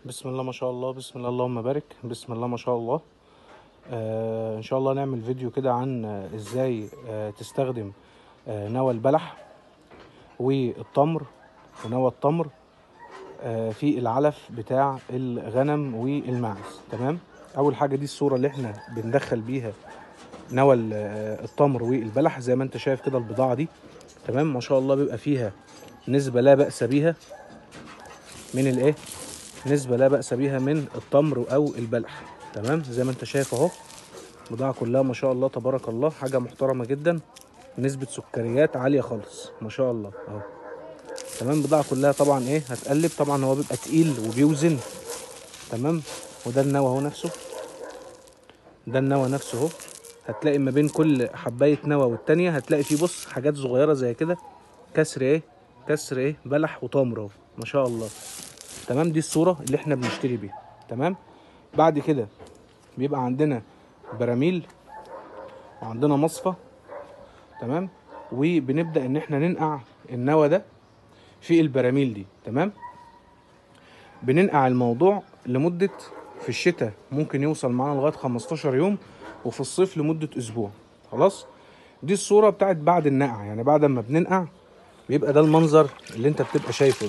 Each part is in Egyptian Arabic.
بسم الله ما شاء الله بسم الله اللهم بارك بسم الله ما شاء الله آه ان شاء الله نعمل فيديو كده عن آه ازاي آه تستخدم آه نوى البلح والتمر ونوى التمر آه في العلف بتاع الغنم والماعز تمام اول حاجه دي الصوره اللي احنا بندخل بيها نوى ال- آه، التمر والبلح زي ما انت شايف كده البضاعه دي تمام ما شاء الله بيبقى فيها نسبه لا باس بيها من الايه نسبة لا بأس بها من التمر أو البلح تمام زي ما أنت شايف أهو بضاعة كلها ما شاء الله تبارك الله حاجة محترمة جدا نسبة سكريات عالية خالص ما شاء الله أهو تمام بضاعة كلها طبعا إيه هتقلب طبعا هو بيبقى تقيل وبيوزن تمام وده النوى أهو نفسه ده النوى نفسه أهو هتلاقي ما بين كل حباية نوى والتانية هتلاقي فيه بص حاجات صغيرة زي كده كسر إيه كسر إيه بلح وتمر أهو ما شاء الله تمام دي الصوره اللي احنا بنشتري بيها تمام بعد كده بيبقى عندنا براميل وعندنا مصفى تمام وبنبدا ان احنا ننقع النوى ده في البراميل دي تمام بننقع الموضوع لمده في الشتاء ممكن يوصل معانا لغايه 15 يوم وفي الصيف لمده اسبوع خلاص دي الصوره بتاعت بعد النقع يعني بعد ما بننقع بيبقى ده المنظر اللي انت بتبقى شايفه ده.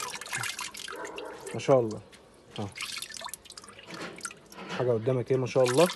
ما شاء الله اه حاجه قدامك ايه ما شاء الله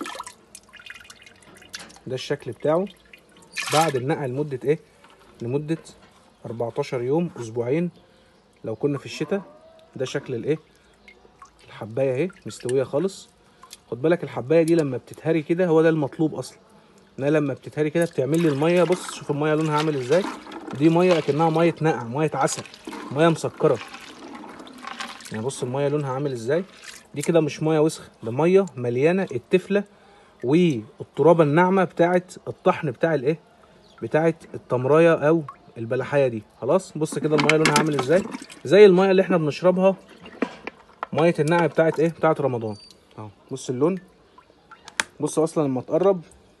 ده الشكل بتاعه بعد النقع لمده ايه لمده 14 يوم اسبوعين لو كنا في الشتاء ده شكل الايه الحبايه اهي مستويه خالص خد بالك الحبايه دي لما بتتهري كده هو ده المطلوب اصلا انها لما بتتهري كده بتعمل لي الميه بص شوف الميه لونها عامل ازاي دي ميه اكنها ميه نقع ميه عسل ميه مسكره يعني بص الميه لونها عامل ازاي دي كده مش ميه وسخه ده ميه مليانه التفله والترابه الناعمه بتاعت الطحن بتاع الايه بتاعت التمرايه او البلحايه دي خلاص بص كده الميه لونها عامل ازاي زي الميه اللي احنا بنشربها ميه النقع بتاعت ايه بتاعت رمضان اهو بص اللون بص اصلا لما تقرب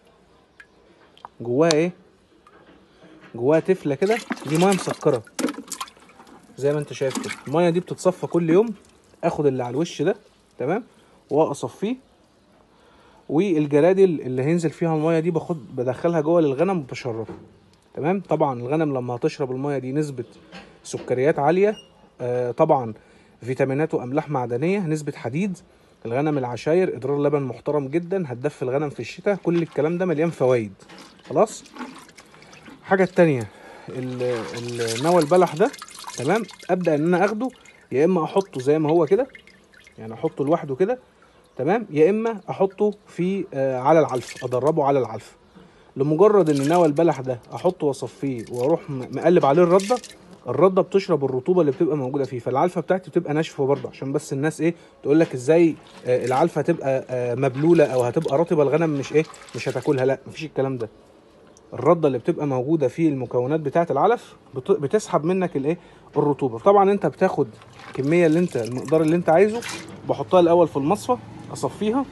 جواها ايه جواها تفله كده دي ميه مسكره زي ما انت شايف كده الميه دي بتتصفى كل يوم اخد اللي على الوش ده تمام واصفيه والجرادل اللي هينزل فيها الميه دي باخد بدخلها جوه للغنم وبشربها تمام طبعا الغنم لما هتشرب الميه دي نسبه سكريات عاليه آه طبعا فيتامينات واملاح معدنيه نسبه حديد الغنم العشاير ادرار لبن محترم جدا هتدفي الغنم في الشتاء كل الكلام ده مليان فوائد خلاص الحاجه التانية ال- ال- نوى البلح ده تمام ابدا ان انا اخده يا اما احطه زي ما هو كده يعني احطه لوحده كده تمام يا اما احطه في آه على العلف ادربه على العلف لمجرد ان نوى البلح ده احطه واصفيه واروح م- مقلب عليه الرده الرده بتشرب الرطوبه اللي بتبقى موجوده فيه فالعلفه بتاعتي بتبقى ناشفه برضه عشان بس الناس ايه تقول لك ازاي آه العلفه هتبقى آه مبلوله او هتبقى رطبه الغنم مش ايه مش هتاكلها لا مفيش الكلام ده الرده اللي بتبقى موجوده في المكونات بتاعه العلف بت- بتسحب منك الايه الرطوبه طبعا انت بتاخد الكميه اللي انت المقدار اللي انت عايزه بحطها الاول في المصفى اصفيها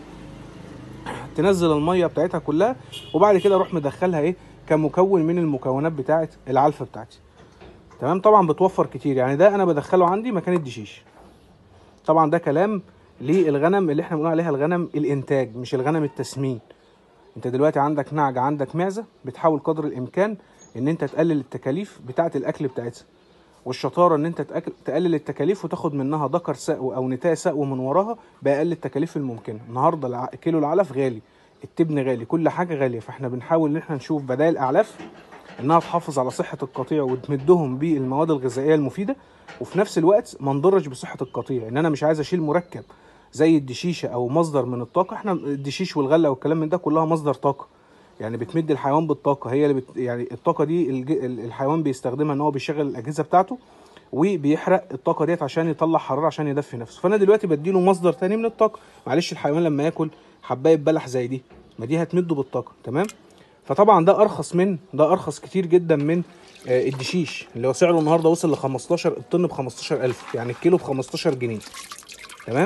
تنزل الميه بتاعتها كلها وبعد كده اروح مدخلها ايه كمكون من المكونات بتاعه العلفه بتاعتي تمام طبعا بتوفر كتير يعني ده انا بدخله عندي مكان الدشيش طبعا ده كلام للغنم اللي احنا بنقول عليها الغنم الانتاج مش الغنم التسمين انت دلوقتي عندك نعجة عندك معزة بتحاول قدر الامكان ان انت تقلل التكاليف بتاعة الاكل بتاعتها والشطارة ان انت تأكل تقلل التكاليف وتاخد منها ذكر سقو او نتاء سقو من وراها باقل التكاليف الممكنة النهاردة الع- كيلو العلف غالي التبن غالي كل حاجة غالية فاحنا بنحاول ان احنا نشوف بدائل اعلاف انها تحافظ على صحة القطيع وتمدهم بالمواد الغذائية المفيدة وفي نفس الوقت ما نضرش بصحة القطيع ان انا مش عايز اشيل مركب زي الدشيشه او مصدر من الطاقه احنا الدشيش والغله والكلام من ده كلها مصدر طاقه يعني بتمد الحيوان بالطاقه هي اللي بت... يعني الطاقه دي الج... ال- الحيوان بيستخدمها ان هو بيشغل الاجهزه بتاعته وبيحرق الطاقه ديت عشان يطلع حراره عشان يدفي نفسه فانا دلوقتي بديله مصدر تاني من الطاقه معلش الحيوان لما ياكل حبايه بلح زي دي ما دي هتمده بالطاقه تمام فطبعا ده ارخص من ده ارخص كتير جدا من آه، الدشيش اللي هو سعره النهارده وصل ل 15 الطن ب 15000 يعني الكيلو ب 15 جنيه تمام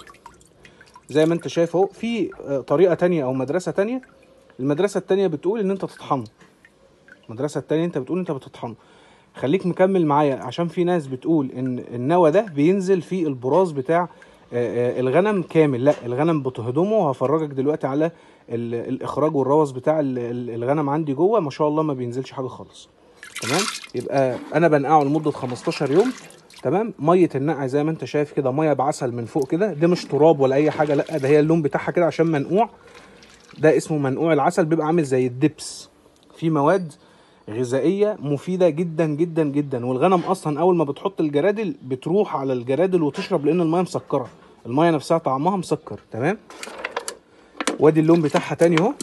زي ما انت شايف اهو في آه، طريقه تانية او مدرسه تانية المدرسه التانية بتقول ان انت تطحنه المدرسه التانية انت بتقول انت بتطحنه خليك مكمل معايا عشان في ناس بتقول ان النوى ده بينزل في البراز بتاع آه، آه، الغنم كامل لا الغنم بتهضمه وهفرجك دلوقتي على ال- الاخراج والروث بتاع ال- ال- الغنم عندي جوه ما شاء الله ما بينزلش حاجه خالص تمام يبقى انا بنقعه لمده 15 يوم تمام ميه النقع زي ما انت شايف كده ميه بعسل من فوق كده ده مش تراب ولا اي حاجه لا ده هي اللون بتاعها كده عشان منقوع ده اسمه منقوع العسل بيبقى عامل زي الدبس في مواد غذائيه مفيده جدا جدا جدا والغنم اصلا اول ما بتحط الجرادل بتروح على الجرادل وتشرب لان الميه مسكره الميه نفسها طعمها مسكر تمام وادي اللون بتاعها تاني اهو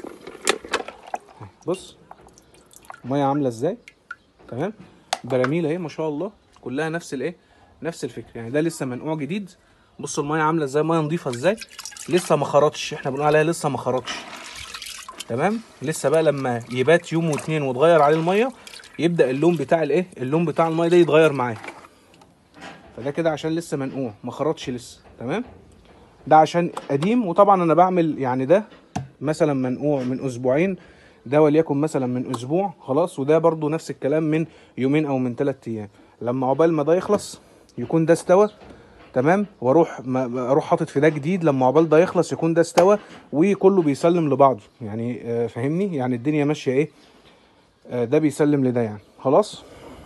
بص ميه عامله ازاي تمام براميل اهي ما شاء الله كلها نفس الايه نفس الفكره يعني ده لسه منقوع جديد بص الميه عامله ازاي ميه نظيفه ازاي لسه ما خرطش احنا بنقول عليها لسه ما خرطش تمام لسه بقى لما يبات يوم واتنين وتغير عليه الميه يبدا اللون بتاع الايه اللون بتاع الميه ده يتغير معاه فده كده عشان لسه منقوع ما خرطش لسه تمام ده عشان قديم وطبعا انا بعمل يعني ده مثلا منقوع من اسبوعين ده وليكن مثلا من اسبوع خلاص وده برضو نفس الكلام من يومين او من ثلاث ايام لما عقبال ما ده يخلص يكون ده استوى تمام واروح ما اروح حاطط في ده جديد لما عقبال ده يخلص يكون ده استوى وكله بيسلم لبعضه يعني آه، فاهمني يعني الدنيا ماشيه ايه آه، ده بيسلم لده يعني خلاص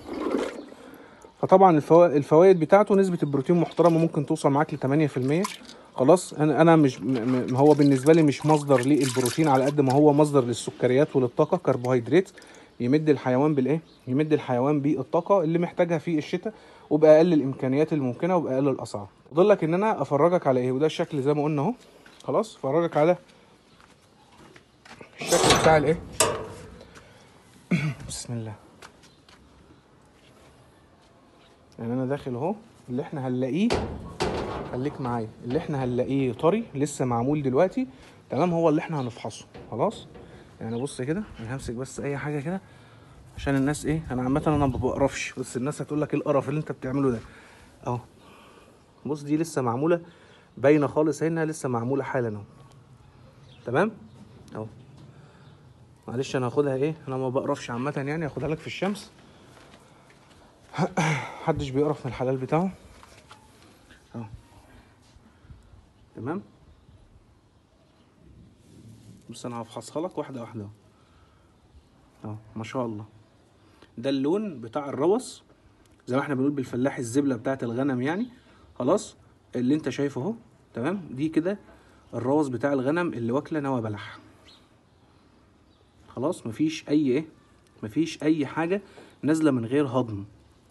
فطبعا الفوا- الفوائد بتاعته نسبة البروتين محترمة ممكن توصل معاك ل 8% خلاص انا انا مش م- م- هو بالنسبة لي مش مصدر للبروتين على قد ما هو مصدر للسكريات وللطاقة كربوهيدرات يمد الحيوان بالايه يمد الحيوان بالطاقة اللي محتاجها في الشتاء وبأقل الامكانيات الممكنة وبأقل الاسعار فاضل لك ان انا افرجك على ايه وده الشكل زي ما قلنا اهو خلاص افرجك على الشكل بتاع الايه بسم الله يعني انا داخل اهو اللي احنا هنلاقيه خليك معايا اللي احنا هنلاقيه طري لسه معمول دلوقتي تمام هو اللي احنا هنفحصه خلاص يعني بص كده انا همسك بس اي حاجه كده عشان الناس ايه انا عامه انا ما بقرفش بس الناس هتقول لك ايه القرف اللي انت بتعمله ده اهو بص دي لسه معموله باينه خالص اهي انها لسه معموله حالا اهو تمام اهو معلش انا هاخدها ايه انا ما بقرفش عامه يعني هاخدها لك في الشمس محدش بيقرف من الحلال بتاعه اهو تمام بص انا هفحصها لك واحده واحده اهو اهو ما شاء الله ده اللون بتاع الروس زي ما احنا بنقول بالفلاح الزبله بتاعت الغنم يعني خلاص اللي انت شايفه اهو تمام دي كده الروس بتاع الغنم اللي واكله نوى بلح خلاص مفيش اي ايه مفيش اي حاجه نازله من غير هضم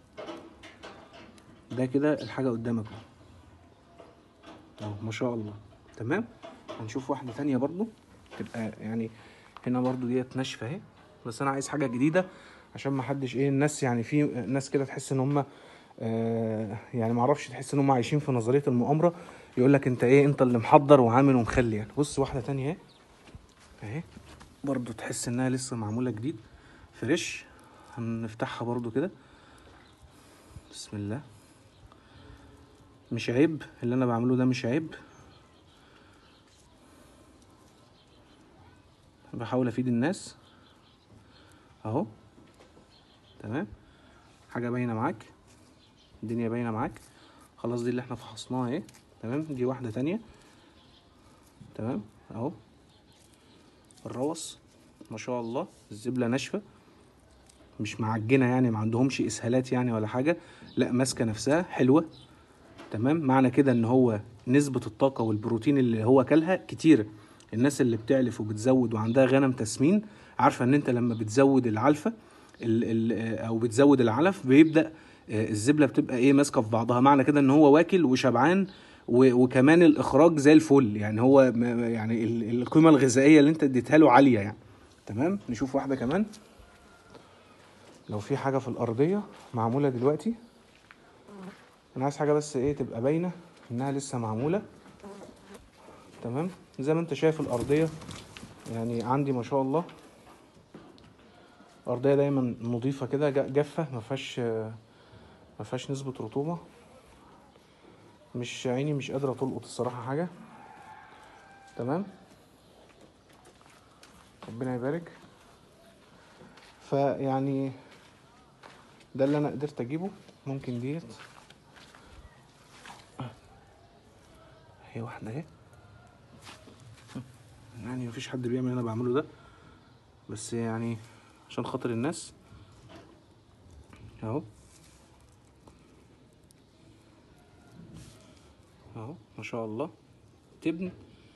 ده كده الحاجه قدامك اهو اهو ما شاء الله تمام هنشوف واحده تانية برضو تبقى يعني هنا برضو ديت ناشفه اهي بس انا عايز حاجه جديده عشان ما حدش ايه الناس يعني في ناس كده تحس ان هم آه يعني ما اعرفش تحس ان هم عايشين في نظريه المؤامره يقول لك انت ايه انت اللي محضر وعامل ومخلي يعني بص واحده تانية اهي اهي برضو تحس انها لسه معموله جديد فريش هنفتحها برضو كده بسم الله مش عيب اللي انا بعمله ده مش عيب بحاول افيد الناس اهو تمام حاجه باينه معاك الدنيا باينه معاك خلاص دي اللي احنا فحصناها اهي تمام دي واحده تانية تمام اهو الروس ما شاء الله الزبله ناشفه مش معجنه يعني ما عندهمش اسهالات يعني ولا حاجه لا ماسكه نفسها حلوه تمام معنى كده ان هو نسبه الطاقه والبروتين اللي هو كلها كتيره الناس اللي بتعلف وبتزود وعندها غنم تسمين عارفه ان انت لما بتزود العلفه ال ال او بتزود العلف بيبدا آه، الزبله بتبقى ايه ماسكه في بعضها معنى كده ان هو واكل وشبعان و- وكمان الاخراج زي الفل يعني هو م- يعني ال- القيمه الغذائيه اللي انت اديتها له عاليه يعني تمام نشوف واحده كمان لو في حاجه في الارضيه معموله دلوقتي انا عايز حاجه بس ايه تبقى باينه انها لسه معموله تمام زي ما انت شايف الارضيه يعني عندي ما شاء الله ارضيه دايما نظيفه كده جا- جافه ما فيهاش ما فيهاش نسبه رطوبه مش عيني مش قادره تلقط الصراحه حاجه تمام ربنا يبارك فيعني ده اللي انا قدرت اجيبه ممكن ديت هي واحده اهي يعني مفيش حد بيعمل اللي انا بعمله ده بس يعني عشان خاطر الناس اهو اهو ما شاء الله تبن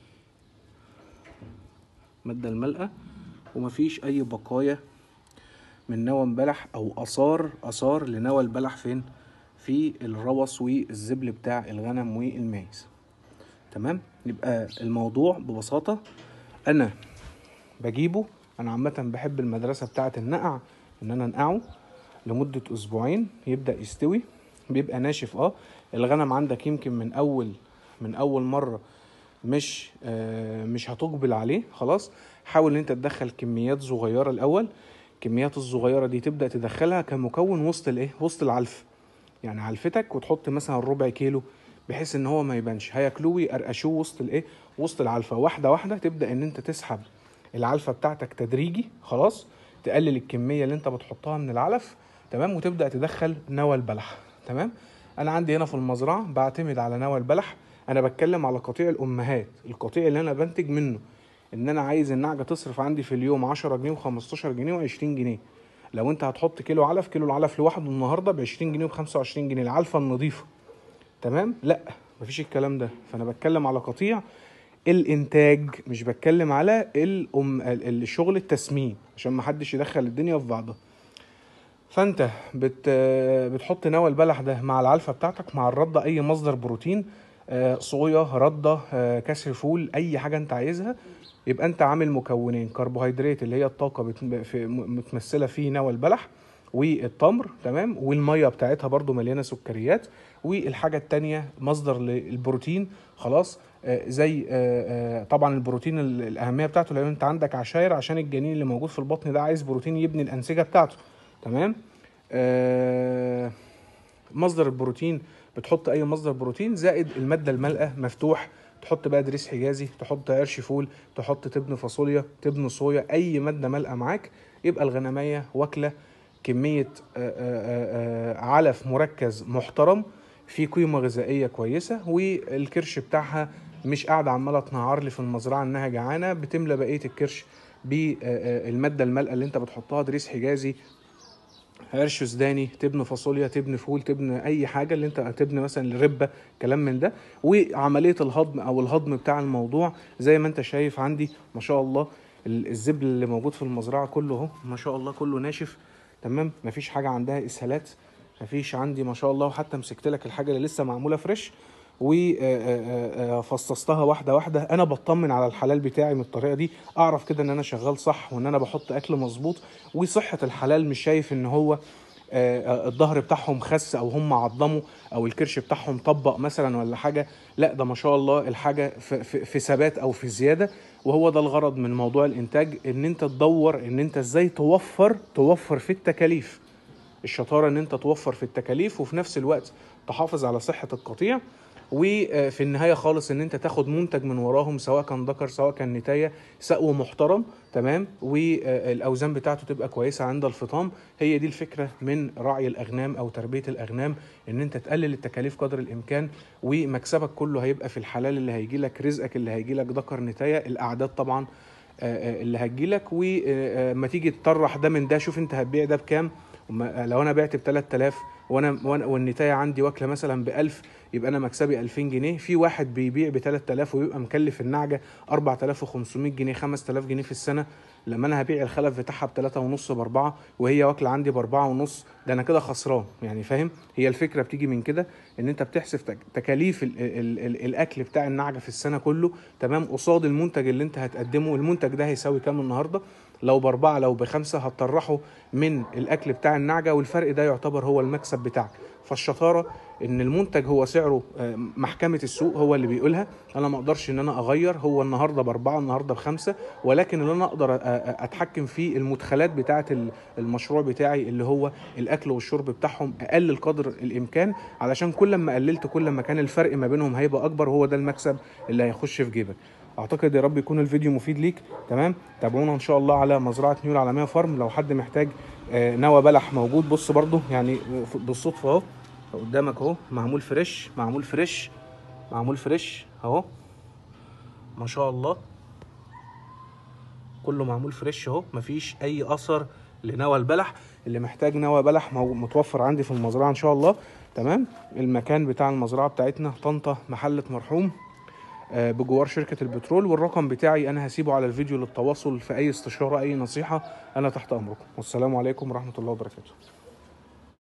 مادة الملقى ومفيش اي بقايا من نوى بلح او اثار اثار لنوى البلح فين في الروس والزبل بتاع الغنم والماعز تمام يبقى الموضوع ببساطة انا بجيبه انا عامة بحب المدرسة بتاعة النقع ان انا انقعه لمدة اسبوعين يبدأ يستوي بيبقى ناشف اه الغنم عندك يمكن من اول من اول مرة مش آه مش هتقبل عليه خلاص حاول ان انت تدخل كميات صغيرة الاول الكميات الصغيرة دي تبدأ تدخلها كمكون وسط الايه وسط العلف يعني علفتك وتحط مثلا ربع كيلو بحيث ان هو ما يبانش هياكلوه ويقرقشوه وسط الايه وسط العلفه واحده واحده تبدا ان انت تسحب العلفه بتاعتك تدريجي خلاص تقلل الكميه اللي انت بتحطها من العلف تمام وتبدا تدخل نوى البلح تمام انا عندي هنا في المزرعه بعتمد على نوى البلح انا بتكلم على قطيع الامهات القطيع اللي انا بنتج منه ان انا عايز النعجه تصرف عندي في اليوم 10 جنيه و15 جنيه و20 جنيه لو انت هتحط كيلو علف كيلو العلف لوحده النهارده ب 20 جنيه و25 جنيه العلفه النظيفه تمام لا مفيش الكلام ده فانا بتكلم على قطيع الانتاج مش بتكلم على الأم الشغل التسمين عشان ما حدش يدخل الدنيا في بعضها فانت بت بتحط نوى البلح ده مع العلفه بتاعتك مع الرده اي مصدر بروتين آه، صويا رده آه، كسر فول اي حاجه انت عايزها يبقى انت عامل مكونين كربوهيدرات اللي هي الطاقه بت- في- متمثله في نوى البلح والتمر تمام والميه بتاعتها برضو مليانه سكريات والحاجه التانية مصدر للبروتين خلاص آه، زي آه، آه، طبعا البروتين ال- الاهميه بتاعته لان انت عندك عشاير عشان الجنين اللي موجود في البطن ده عايز بروتين يبني الانسجه بتاعته تمام آه، مصدر البروتين بتحط اي مصدر بروتين زائد الماده المالئه مفتوح تحط بقى دريس حجازي تحط قرش فول تحط تبن فاصوليا تبن صويا اي ماده مالئه معاك يبقى الغنميه واكله كميه آه، آه، آه، علف مركز محترم في قيمه غذائيه كويسه والكرش بتاعها مش قاعده عماله تنعر لي في المزرعه انها جعانه بتملى بقيه الكرش بالماده المالئه اللي انت بتحطها دريس حجازي قرش سوداني تبن فاصوليا تبن فول تبن اي حاجه اللي انت تبن مثلا الربه كلام من ده وعمليه الهضم او الهضم بتاع الموضوع زي ما انت شايف عندي ما شاء الله ال- الزبل اللي موجود في المزرعه كله اهو ما شاء الله كله ناشف تمام مفيش حاجه عندها اسهالات مفيش عندي ما شاء الله وحتى مسكت لك الحاجه اللي لسه معموله فريش وفصصتها واحده واحده انا بطمن على الحلال بتاعي من الطريقه دي اعرف كده ان انا شغال صح وان انا بحط اكل مظبوط وصحه الحلال مش شايف ان هو آه، الظهر بتاعهم خس او هم عظموا او الكرش بتاعهم طبق مثلا ولا حاجه لا ده ما شاء الله الحاجه في, في, في ثبات او في زياده وهو ده الغرض من موضوع الانتاج ان انت تدور ان انت ازاي توفر توفر في التكاليف الشطاره ان انت توفر في التكاليف وفي نفس الوقت تحافظ على صحه القطيع وفي النهايه خالص ان انت تاخد منتج من وراهم سواء كان ذكر سواء كان نتايه سقو محترم تمام والاوزان بتاعته تبقى كويسه عند الفطام هي دي الفكره من رعي الاغنام او تربيه الاغنام ان انت تقلل التكاليف قدر الامكان ومكسبك كله هيبقى في الحلال اللي هيجي لك رزقك اللي هيجي لك ذكر نتايه الاعداد طبعا آه، آه، اللي هتجيلك وما تيجي تطرح ده من ده شوف انت هتبيع ده بكام وما- لو انا بعت ب 3000 وانا وانا والنتايه عندي واكله مثلا ب 1000 يبقى انا مكسبي 2000 جنيه في واحد بيبيع ب 3000 ويبقى مكلف النعجه 4500 جنيه 5000 جنيه في السنه لما انا هبيع الخلف بتاعها ب 3 ونص ب 4 وهي واكله عندي ب 4 ونص ده انا كده خسران يعني فاهم هي الفكره بتيجي من كده ان انت بتحسب تك- تكاليف ال ال ال الاكل بتاع النعجه في السنه كله تمام قصاد المنتج اللي انت هتقدمه المنتج ده هيساوي كام النهارده لو باربعه لو بخمسه هتطرحه من الاكل بتاع النعجه والفرق ده يعتبر هو المكسب بتاعك فالشطاره ان المنتج هو سعره آه، محكمه السوق هو اللي بيقولها انا ما اقدرش ان انا اغير هو النهارده باربعه النهارده بخمسه ولكن اللي انا اقدر أ- أ- اتحكم في المدخلات بتاعه ال- المشروع بتاعي اللي هو الاكل والشرب بتاعهم اقلل قدر الامكان علشان كل ما قللت كل ما كان الفرق ما بينهم هيبقى اكبر هو ده المكسب اللي هيخش في جيبك اعتقد يا رب يكون الفيديو مفيد ليك تمام تابعونا ان شاء الله على مزرعه نيول العالميه فارم لو حد محتاج آه، نوى بلح موجود بص برضو يعني بالصدفه اهو قدامك اهو معمول فريش معمول فريش معمول فريش اهو ما شاء الله كله معمول فريش اهو مفيش اي اثر لنوى البلح اللي محتاج نوى بلح مو- متوفر عندي في المزرعه ان شاء الله تمام المكان بتاع المزرعه بتاعتنا طنطا محله مرحوم آه، بجوار شركه البترول والرقم بتاعي انا هسيبه على الفيديو للتواصل في اي استشاره اي نصيحه انا تحت امركم والسلام عليكم ورحمه الله وبركاته